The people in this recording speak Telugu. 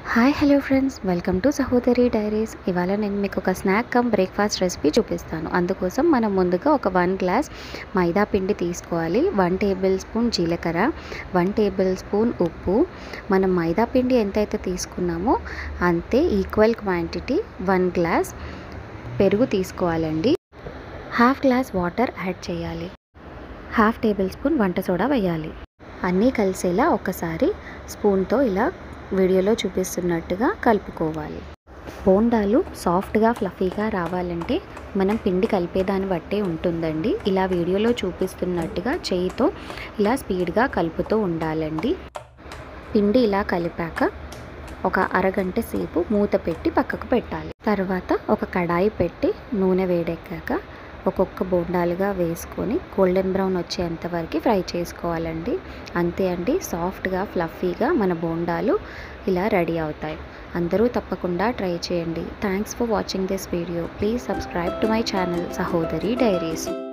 hi hello friends welcome to Sahodari diaries ఇవాళ నేను మీకు ఒక స్నాక్ కమ్ బ్రేక్ఫాస్ట్ రెసిపీ చూపిస్తాను అందుకోసం మనం ముందుగా ఒక వన్ గ్లాస్ మైదా పిండి తీసుకోవాలి వన్ టేబుల్ స్పూన్ జీలకర్ర వన్ టేబుల్ స్పూన్ ఉప్పు మనం మైదా పిండి ఎంతైతే తీసుకున్నామో అంతే ఈక్వల్ క్వాంటిటీ వన్ గ్లాస్ పెరుగు తీసుకోవాలండి హాఫ్ గ్లాస్ వాటర్ యాడ్ చేయాలి హాఫ్ టేబుల్ స్పూన్ వంట సోడా వేయాలి అన్నీ కలిసేలా ఒకసారి స్పూన్తో ఇలా వీడియోలో చూపిస్తున్నట్టుగా కలుపుకోవాలి బోండాలు సాఫ్ట్గా ఫ్లఫీగా రావాలంటే మనం పిండి కలిపేదాన్ని బట్టే ఉంటుందండి ఇలా వీడియోలో చూపిస్తున్నట్టుగా చేయితో ఇలా స్పీడ్గా కలుపుతూ ఉండాలండి పిండి ఇలా కలిపాక ఒక అరగంట సేపు మూత పెట్టి పక్కకు పెట్టాలి తర్వాత ఒక కడాయి పెట్టి నూనె వేడెక్కాక ఒక్కొక్క బోండాలుగా వేసుకొని గోల్డెన్ బ్రౌన్ వచ్చేంత వరకు ఫ్రై చేసుకోవాలండి అంతే అండి సాఫ్ట్గా ఫ్లఫీగా మన బోండాలు ఇలా రెడీ అవుతాయి అందరూ తప్పకుండా ట్రై చేయండి thanks for watching this video please subscribe to my channel Sahodari diaries